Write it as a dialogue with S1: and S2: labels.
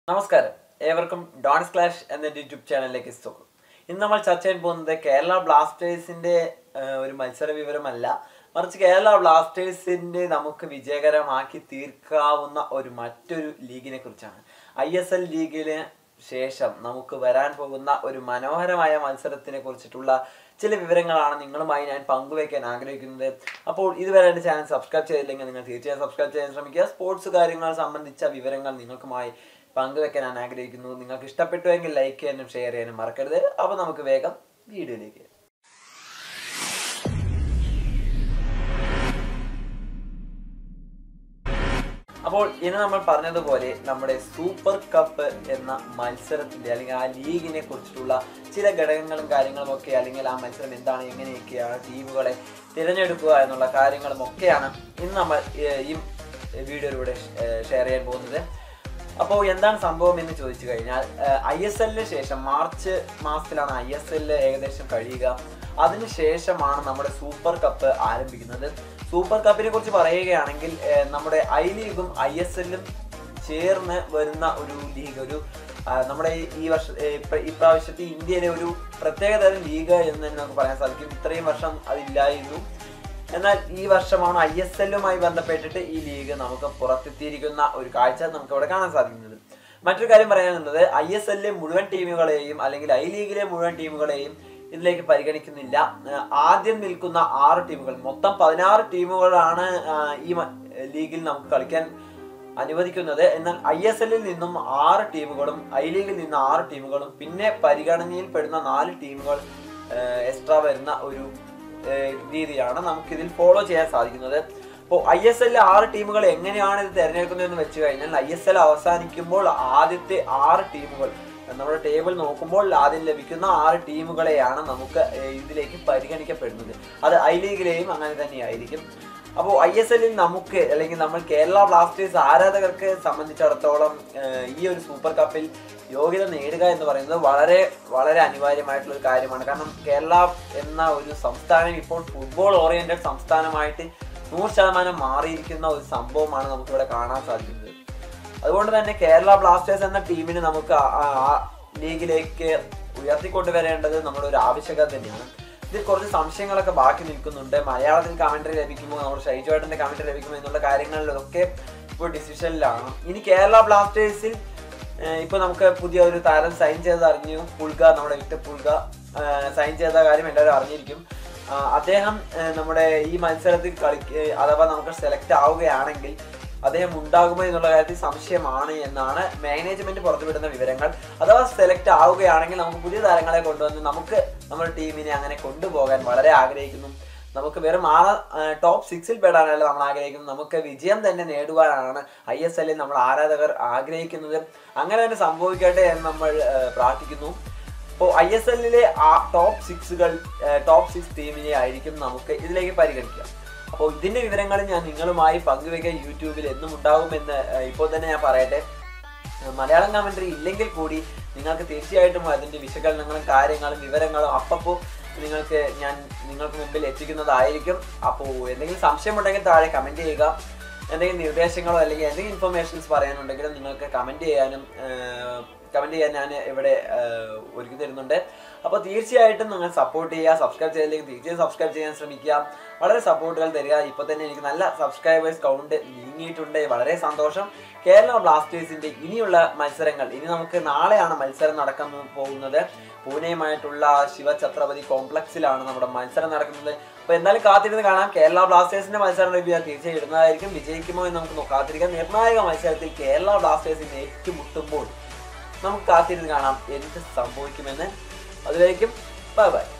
S1: നമസ്കാരം ഏവർക്കും dawns clash എന്ന യൂട്യൂബ് ചാനലിലേക്ക് സ്വാഗതം ഇന്ന് നമ്മൾ ചർച്ച ചെയ്യാൻ പോകുന്നത് കേരള ബ്ലാസ്റ്റേഴ്സിന്റെ ആ, ഒരു മത്സര വിവരമല്ല മറിച്ച് കേരള ബ്ലാസ്റ്റേഴ്സിന്റെ നമുക്ക് വിജയകരമാക്കി തീർക്കാവുന്ന ഒരു മറ്റൊരു ലീഗിനെ കുറിച്ചാണ് ഐ എസ് എൽ ലീഗിന് ശേഷം നമുക്ക് വരാൻ പോകുന്ന ഒരു മനോഹരമായ മത്സരത്തിനെ കുറിച്ചിട്ടുള്ള ചില വിവരങ്ങളാണ് നിങ്ങളുമായി ഞാൻ പങ്കുവയ്ക്കാൻ ആഗ്രഹിക്കുന്നത് അപ്പോൾ ഇതുവരെ എൻ്റെ ചാനൽ സബ്സ്ക്രൈബ് ചെയ്തില്ലെങ്കിൽ നിങ്ങൾ തീർച്ചയായും സബ്സ്ക്രൈബ് ചെയ്യാൻ ശ്രമിക്കുക സ്പോർട്സ് കാര്യങ്ങൾ സംബന്ധിച്ച വിവരങ്ങൾ നിങ്ങൾക്കുമായി പങ്കുവെക്കാൻ ഞാൻ ആഗ്രഹിക്കുന്നു നിങ്ങൾക്ക് ഇഷ്ടപ്പെട്ടുവെങ്കിൽ ലൈക്ക് ചെയ്യാനും ഷെയർ ചെയ്യാനും മറക്കരുത് അപ്പോൾ നമുക്ക് വേഗം വീഡിയോയിലേക്ക് അപ്പോൾ ഇന്ന് നമ്മൾ പറഞ്ഞതുപോലെ നമ്മുടെ സൂപ്പർ കപ്പ് എന്ന മത്സരത്തിന്റെ അല്ലെങ്കിൽ ആ ലീഗിനെ കുറിച്ചിട്ടുള്ള ചില ഘടകങ്ങളും കാര്യങ്ങളും ഒക്കെ അല്ലെങ്കിൽ ആ മത്സരം എന്താണ് എങ്ങനെയൊക്കെയാണ് ടീമുകളെ തിരഞ്ഞെടുക്കുക എന്നുള്ള കാര്യങ്ങളും ഒക്കെയാണ് ഇന്ന് നമ്മൾ ഏർ, ഈ വീഡിയോയിലൂടെ ഷെയർ ചെയ്യാൻ പോകുന്നത് അപ്പോൾ എന്താണ് സംഭവം എന്ന് ചോദിച്ചു കഴിഞ്ഞാൽ ഐ എസ് എല്ലിന് ശേഷം മാർച്ച് മാസത്തിലാണ് ഐ എസ് എല്ലിൽ ഏകദേശം കഴിയുക അതിനുശേഷമാണ് നമ്മുടെ സൂപ്പർ കപ്പ് ആരംഭിക്കുന്നത് സൂപ്പർ കപ്പിനെ കുറിച്ച് പറയുകയാണെങ്കിൽ ഏഹ്, നമ്മുടെ ഐ ലീഗും ഐ എസ് എല്ലും ചേർന്ന് വരുന്ന ഒരു ലീഗ് ഒരു ആ, നമ്മുടെ ഈ- ഈ വർഷ ഏഹ്, ഇപ്ര- ഇപ്രാവശ്യത്തെ ഇന്ത്യയിലെ ഒരു പ്രത്യേകതരം ലീഗ് എന്ന് തന്നെ നമുക്ക് പറയാൻ സാധിക്കും ഇത്രയും വർഷം അതില്ലായിരുന്നു എന്നാൽ ഈ വർഷമാണ് ഐ എസ് എല്ലുമായി ബന്ധപ്പെട്ടിട്ട് ഈ ലീഗ് നമുക്ക് പുറത്തെത്തിയിരിക്കുന്ന ഒരു കാഴ്ച നമുക്ക് ഇവിടെ കാണാൻ സാധിക്കുന്നത് മറ്റൊരു കാര്യം പറയാനുള്ളത് ഐ എസ് എല്ലിലെ മുഴുവൻ ടീമുകളെയും അല്ലെങ്കിൽ ഐ ലീഗിലെ മുഴുവൻ ടീമുകളെയും ഇതിലേക്ക് പരിഗണിക്കുന്നില്ല ഏഹ് ആദ്യം നിൽക്കുന്ന ആറ് ടീമുകൾ മൊത്തം പതിനാറ് ടീമുകളാണ് ആഹ് ഈ മ- ലീഗിൽ നമുക്ക് കളിക്കാൻ അനുവദിക്കുന്നത് എന്നാൽ ഐ എസ് എല്ലിൽ നിന്നും ആറ് ടീമുകളും ഐ ലീഗിൽ നിന്ന് ആറ് ടീമുകളും പിന്നെ പരിഗണനയിൽ പെടുന്ന നാല് ടീമുകൾ എക്സ്ട്രാ വരുന്ന ഒരു ഏഹ് രീതിയാണ് നമുക്കിതിൽ ഫോളോ ചെയ്യാൻ സാധിക്കുന്നത് അപ്പോൾ ഐ എസ് എല്ലിൽ ആറ് ടീമുകൾ എങ്ങനെയാണ് ഇത് തിരഞ്ഞെടുക്കുന്നതെന്ന് വെച്ച് കഴിഞ്ഞാൽ ഐ എസ് എൽ അവസാനിക്കുമ്പോൾ ആദ്യത്തെ ആറ് ടീമുകൾ നമ്മുടെ ടേബിൾ നോക്കുമ്പോൾ ആദ്യം ലഭിക്കുന്ന ആറ് ടീമുകളെയാണ് നമുക്ക് ഏഹ് ഇതിലേക്ക് പരിഗണിക്കപ്പെടുന്നത് അത് ഐ ലീഗിലെയും അങ്ങനെ തന്നെയായിരിക്കും അപ്പോൾ ഐ എസ് എല്ലിൽ നമുക്ക് അല്ലെങ്കിൽ നമ്മൾ കേരള ബ്ലാസ്റ്റേഴ്സ് ആരാധകർക്ക് സംബന്ധിച്ചിടത്തോളം ഏഹ് ഈ ഒരു സൂപ്പർ കപ്പിൽ യോഗ്യത നേടുക എന്ന് പറയുന്നത് വളരെ വളരെ അനിവാര്യമായിട്ടുള്ള ഒരു കാര്യമാണ് കാരണം കേരള എന്ന ഒരു സംസ്ഥാനം ഇപ്പോൾ ഫുട്ബോൾ ഓറിയന്റഡ് സംസ്ഥാനമായിട്ട് നൂറ് ശതമാനം മാറിയിരിക്കുന്ന ഒരു സംഭവമാണ് നമുക്കിവിടെ കാണാൻ സാധിക്കുന്നത് അതുകൊണ്ട് തന്നെ കേരള ബ്ലാസ്റ്റേഴ്സ് എന്ന ടീമിന് നമുക്ക് ആ- ആ- ആ ലീഗിലേക്ക് ഉയർത്തിക്കൊണ്ടുവരേണ്ടത് നമ്മുടെ ഒരു ആവശ്യകത തന്നെയാണ് ഇതിൽ കുറച്ച് സംശയങ്ങളൊക്കെ ബാക്കി നിൽക്കുന്നുണ്ട് മലയാളത്തിൽ കമന്ററി ലഭിക്കുമോ നമ്മുടെ ഷൈജുവേട്ടന്റെ കമന്ററി ലഭിക്കുമോ എന്നുള്ള കാര്യങ്ങളിലൊക്കെ ഇപ്പോൾ ഡിസിഷനിലാണ് ഇനി കേരള ബ്ലാസ്റ്റേഴ്സിൽ ഏഹ് ഇപ്പൊ നമുക്ക് പുതിയ ഒരു താരം സൈൻ ചെയ്ത് അറിഞ്ഞു പുൾഗ നമ്മുടെ വിക്ടർ പുൾഗ സൈൻ ചെയ്ത കാര്യം എല്ലാവരും അറിഞ്ഞിരിക്കും ആ, അദ്ദേഹം ഏഹ് നമ്മുടെ ഈ മത്സരത്തിൽ കളിക്ക അഥവാ നമുക്ക് സെലക്ട് ആവുകയാണെങ്കിൽ അദ്ദേഹം ഉണ്ടാകുമോ എന്നുള്ള കാര്യത്തിൽ സംശയമാണ് എന്നാണ് മാനേജ്മെന്റ് പുറത്തുവിടുന്ന വിവരങ്ങൾ അഥവാ സെലക്ട് ആവുകയാണെങ്കിൽ നമുക്ക് പുതിയ താരങ്ങളെ കൊണ്ടുവന്ന് നമുക്ക് നമ്മുടെ ടീമിനെ അങ്ങനെ കൊണ്ടുപോകാൻ വളരെ ആഗ്രഹിക്കുന്നു നമുക്ക് വെറും ആ ടോപ്പ് സിക്സിൽ പെടാനല്ല നമ്മൾ ആഗ്രഹിക്കുന്നത് നമുക്ക് വിജയം തന്നെ നേടുവാനാണ് ഐ എസ് എല്ലിൽ നമ്മൾ ആരാധകർ ആഗ്രഹിക്കുന്നത് അങ്ങനെ തന്നെ സംഭവിക്കട്ടെ എന്ന് നമ്മൾ ആ, പ്രാർത്ഥിക്കുന്നു അപ്പോൾ ഐ എസ് എല്ലിലെ ആ ടോപ്പ് സിക്സുകൾ ടോപ്പ് സിക്സ് ടീമിനെ ആയിരിക്കും നമുക്ക് ഇതിലേക്ക് പരിഗണിക്കാം അപ്പോൾ ഇതിന്റെ വിവരങ്ങൾ ഞാൻ നിങ്ങളുമായി പങ്കുവയ്ക്കാൻ യൂട്യൂബിൽ എന്നും ഉണ്ടാകുമെന്ന് ആ, ഇപ്പോൾ തന്നെ ഞാൻ പറയട്ടെ മലയാളം കമന്ററി ഇല്ലെങ്കിൽ കൂടി നിങ്ങൾക്ക് തീർച്ചയായിട്ടും അതിന്റെ വിശകലനങ്ങളും കാര്യങ്ങളും വിവരങ്ങളും അപ്പപ്പോൾ നിങ്ങൾക്ക് ഞാൻ നിങ്ങൾക്ക് മുമ്പിൽ എത്തിക്കുന്നതായിരിക്കും അപ്പോൾ എന്തെങ്കിലും സംശയമുണ്ടെങ്കിൽ താഴെ കമന്റ് ചെയ്യുക എന്തെങ്കിലും നിർദ്ദേശങ്ങളോ അല്ലെങ്കിൽ എന്തെങ്കിലും ഇൻഫർമേഷൻസ് പറയാനുണ്ടെങ്കിലും നിങ്ങൾക്ക് കമന്റ് ചെയ്യാനും കമന്റ് ചെയ്യാൻ ഞാൻ ഇവിടെ ആഹ്, ഒരുക്കി തരുന്നുണ്ട് അപ്പോൾ തീർച്ചയായിട്ടും നിങ്ങൾ സപ്പോർട്ട് ചെയ്യുക സബ്സ്ക്രൈബ് ചെയ്തില്ലെങ്കിൽ തീർച്ചയായും സബ്സ്ക്രൈബ് ചെയ്യാൻ ശ്രമിക്കുക വളരെ സപ്പോർട്ടുകൾ തരിക ഇപ്പോൾ തന്നെ എനിക്ക് നല്ല സബ്സ്ക്രൈബേഴ്സ് കൗണ്ട് നീങ്ങിയിട്ടുണ്ട് വളരെ സന്തോഷം കേരള ബ്ലാസ്റ്റേഴ്സിന്റെ ഇനിയുള്ള മത്സരങ്ങൾ ഇനി നമുക്ക് നാളെയാണ് മത്സരം നടക്കാൻ പോകുന്നത് പൂനെയുമായിട്ടുള്ള ശിവഛത്രപതി കോംപ്ലക്സിലാണ് നമ്മുടെ മത്സരം നടക്കുന്നത് അപ്പോൾ എന്തായാലും കാത്തിരുന്ന് കാണാം കേരള ബ്ലാസ്റ്റേഴ്സിന്റെ മത്സരം റിവ്യൂ ഞാൻ തീർച്ചയായും ഇടുന്നതായിരിക്കും വിജയിക്കുമോ എന്ന് നമുക്ക് നോ- കാത്തിരിക്കാം നിർണായക മത്സരത്തിൽ കേരള ബ്ലാസ്റ്റേഴ്സിനെ ഏറ്റുമുട്ടുമ്പോൾ നമുക്ക് കാത്തിരുന്ന് കാണാം എന്ത് സംഭവിക്കുമെന്ന് അതുവരേക്കും ബൈ ബൈ